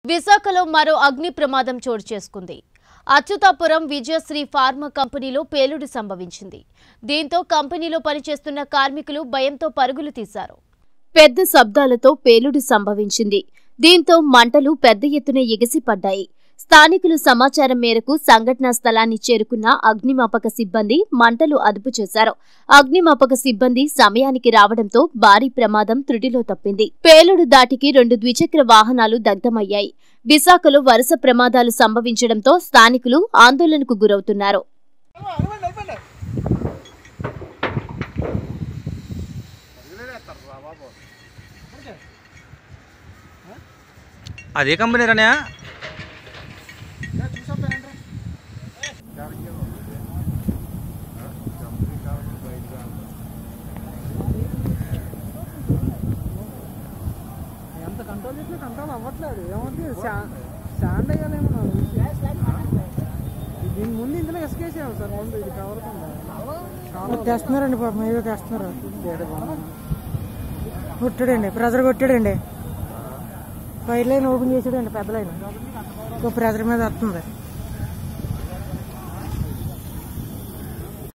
విశాఖలో మరో అగ్ని ప్రమాదం చోటు చేసుకుంది అచ్యుతాపురం విజయశ్రీ ఫార్మా కంపెనీలో పేలుడు సంభవించింది దీంతో కంపెనీలో పనిచేస్తున్న కార్మికులు భయంతో పరుగులు తీశారు పెద్ద శబ్దాలతో పేలుడు సంభవించింది దీంతో మంటలు పెద్ద ఎత్తున ఎగిసిపడ్డాయి స్థానికులు సమాచారం మేరకు సంఘటనా స్థలాన్ని చేరుకున్న అగ్నిమాపక సిబ్బంది మంటలు అదుపు చేశారు అగ్నిమాపక సిబ్బంది సమయానికి రావడంతో భారీ ప్రమాదం త్రుటిలో తప్పింది పేలుడు దాటికి రెండు ద్విచక్ర వాహనాలు దగ్ధమయ్యాయి విశాఖలో వరుస ప్రమాదాలు సంభవించడంతో స్థానికులు ఆందోళనకు గురవుతున్నారు అదే కంపెనీ రానే ఎంత కంట్రోల్ చేసినా కంట్రోల్ అవ్వట్లేదు ఏమవుతుంది స్టాండ్ అయ్యాలేమో నాకు తెలిసి. దీని ముందు ఇందులో ఎస్కేసాము సార్ ముందు ఇది కవర్ తెస్తున్నారండి పాపం ఏదో తెస్తున్నారు కొట్టాడండి ప్రెజర్ కొట్టాడండి ఫైర్ లైన్ ఓపెన్ చేసాడండి పెద్ద లైన్ ఇంకో ప్రెజర్ మీద వస్తుంది